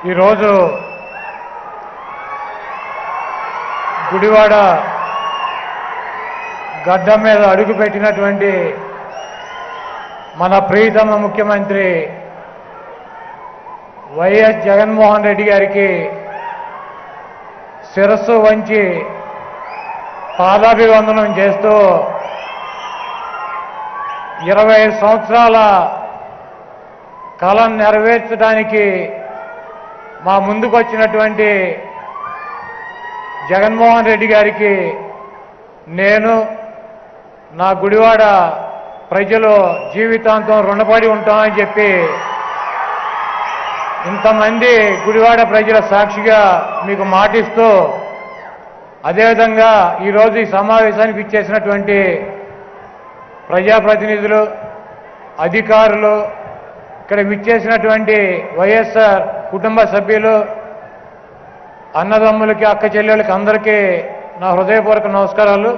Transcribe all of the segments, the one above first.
ఈరోజు గుడివాడ గడ్డ మీద అడుగు పెట్టినటువంటి మన ప్రియతమ ముఖ్యమంత్రి వైఎస్ జగన్మోహన్ రెడ్డి గారికి శిరస్సు వంచి పాదాభివందనం చేస్తూ ఇరవై ఐదు సంవత్సరాల కళను నెరవేర్చడానికి మా ముందుకు వచ్చినటువంటి జగన్మోహన్ రెడ్డి గారికి నేను నా గుడివాడ ప్రజలు జీవితాంతం రుణపడి ఉంటామని చెప్పి ఇంతమంది గుడివాడ ప్రజల సాక్షిగా మీకు మాటిస్తూ అదేవిధంగా ఈరోజు ఈ సమావేశానికి ఇచ్చేసినటువంటి ప్రజాప్రతినిధులు అధికారులు ఇక్కడ విచ్చేసినటువంటి వైఎస్ఆర్ కుటుంబ సభ్యులు అన్నదమ్ములకి అక్క చెల్లెళ్ళకి అందరికీ నా హృదయపూర్వక నమస్కారాలు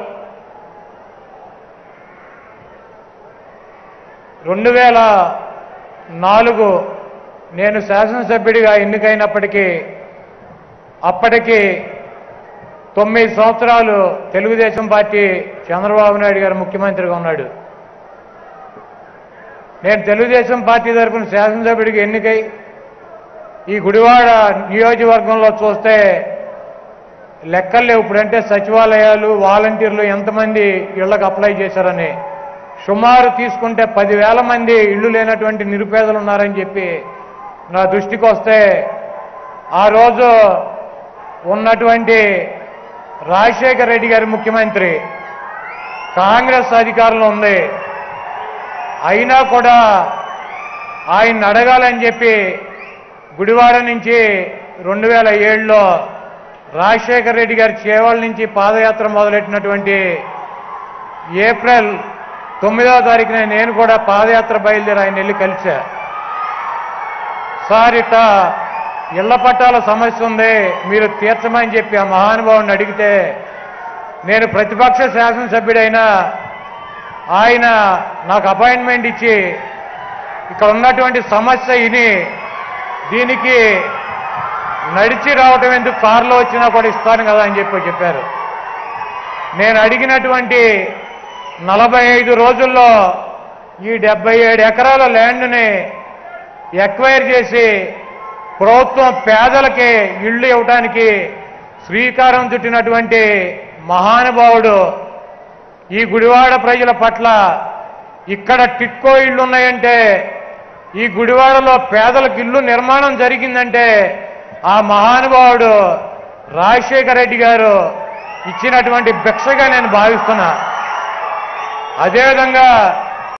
రెండు వేల నాలుగు నేను శాసనసభ్యుడిగా ఎన్నికైనప్పటికీ అప్పటికి తొమ్మిది సంవత్సరాలు తెలుగుదేశం పార్టీ చంద్రబాబు నాయుడు గారు ముఖ్యమంత్రిగా ఉన్నాడు నేను తెలుగుదేశం పార్టీ తరఫున శాసనసభ్యుడికి ఎన్నికై ఈ గుడివాడ నియోజకవర్గంలో చూస్తే లెక్కలు లేవు ఇప్పుడంటే సచివాలయాలు వాలంటీర్లు ఎంతమంది ఇళ్లకు అప్లై చేశారని సుమారు తీసుకుంటే పదివేల మంది ఇళ్ళు లేనటువంటి నిరుపేదలు ఉన్నారని చెప్పి నా దృష్టికి వస్తే ఆ రోజు ఉన్నటువంటి రాజశేఖర రెడ్డి గారి ముఖ్యమంత్రి కాంగ్రెస్ అధికారంలో ఉంది అయినా కూడా ఆయన అడగాలని చెప్పి గుడివాడ నుంచి రెండు వేల ఏడులో రాజశేఖర రెడ్డి గారి చేవల నుంచి పాదయాత్ర మొదలెట్టినటువంటి ఏప్రిల్ తొమ్మిదవ తారీఖున నేను కూడా పాదయాత్ర బయలుదేరి ఆయన వెళ్ళి కలిసా సార్ ఇట్ట ఇళ్ల పట్టాల సమస్య ఉంది మీరు తీర్చమని చెప్పి ఆ మహానుభావుని అడిగితే నేను ప్రతిపక్ష శాసనసభ్యుడైనా ఆయన నాకు అపాయింట్మెంట్ ఇచ్చి ఇక్కడ ఉన్నటువంటి సమస్య ఇని దీనికి నడిచి రావటం ఎందుకు కారులో వచ్చినా కూడా ఇస్తాను కదా అని చెప్పి చెప్పారు నేను అడిగినటువంటి నలభై ఐదు రోజుల్లో ఈ డెబ్బై ఏడు ఎకరాల ల్యాండ్ని ఎక్వైర్ చేసి ప్రభుత్వం పేదలకి ఇళ్ళు ఇవ్వడానికి శ్రీకారం చుట్టినటువంటి మహానుభావుడు ఈ గుడివాడ ప్రజల పట్ల ఇక్కడ టిట్కో ఇళ్ళు ఉన్నాయంటే ఈ గుడివాడలో పేదలకు ఇల్లు నిర్మాణం జరిగిందంటే ఆ మహానుభావుడు రాజశేఖర రెడ్డి గారు ఇచ్చినటువంటి భిక్షగా నేను భావిస్తున్నా అదేవిధంగా